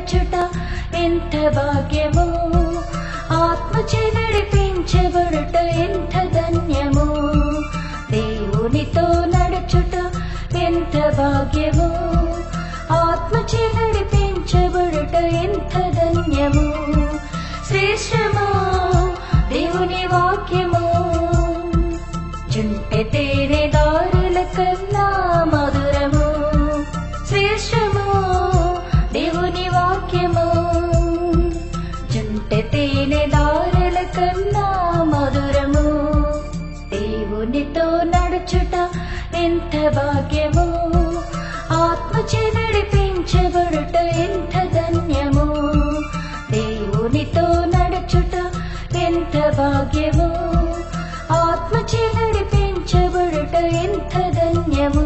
నడుచుట ఎంత భాగ్యము ఆత్మచే నడిపించబడుట ఎంత ధన్యము దేవునితో నడుచుట ఎంత భాగ్యము ఆత్మచే నడిపించబడుట ఎంత ధన్యము శ్రేష్టము దేవుని వాక్యము చుంటె తేనె దారుల కన్నా మధురము శ్రేష్టము దేవుని వాక్యము చుంటె తేనె దారుల కన్నా మధురము దేవునితో నడుచుట ఎంత భాగ్యము ఆత్మచే నడిపించబడుట ఎంత ధన్యము దేవునితో నడుచుట ఎంత భాగ్యము ఆత్మచే నడిపించబడుట ఎంత ధన్యము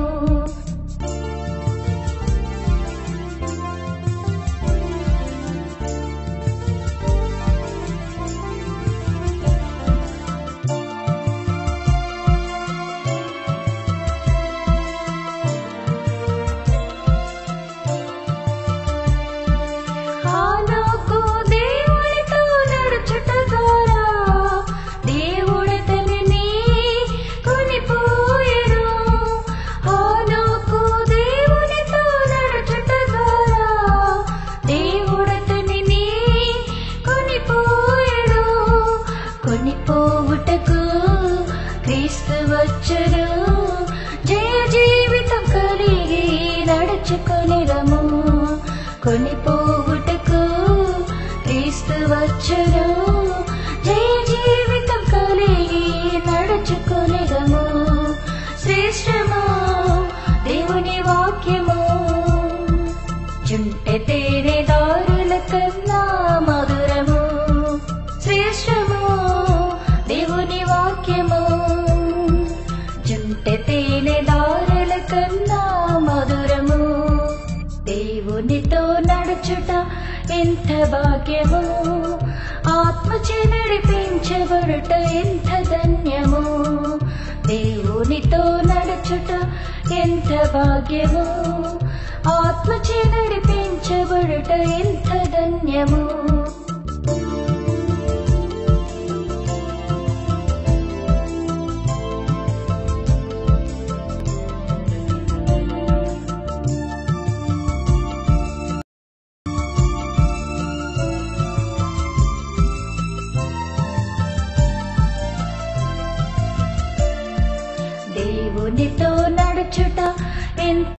హానోకు దేవునితో నడుచుట ద్వారా దేవుడతనిని కొనిపోయెను. హానోకు దేవునితో నడుచుట ద్వారా దేవుడతనిని కొనిపోయెను. కొనిపోవుటకు క్రీస్తు వచ్చును జయ జీవితం కలిగి నడుచుకొనిరము కొనిపోవుటకు క్రీస్తు వచ్చును జయ జీవితం కలిగి నడుచుకొనిరము శ్రేష్టము దేవుని వాక్యము చుంటె తేనె దారుల కన్నా మధురము శ్రేష్టము దేవుని వాక్యము చుంటె తేనె దారుల కన్నా మధురము దేవునితో నడుచుట ఎంత భాగ్యము ఆత్మచే నడిపించబడుట ఎంత ధన్యము దేవునితో నడుచుట ఎంత భాగ్యము ఆత్మచే నడిపించబడుట ఎంత ధన్యము దేవునితో నడుచుట ఎంత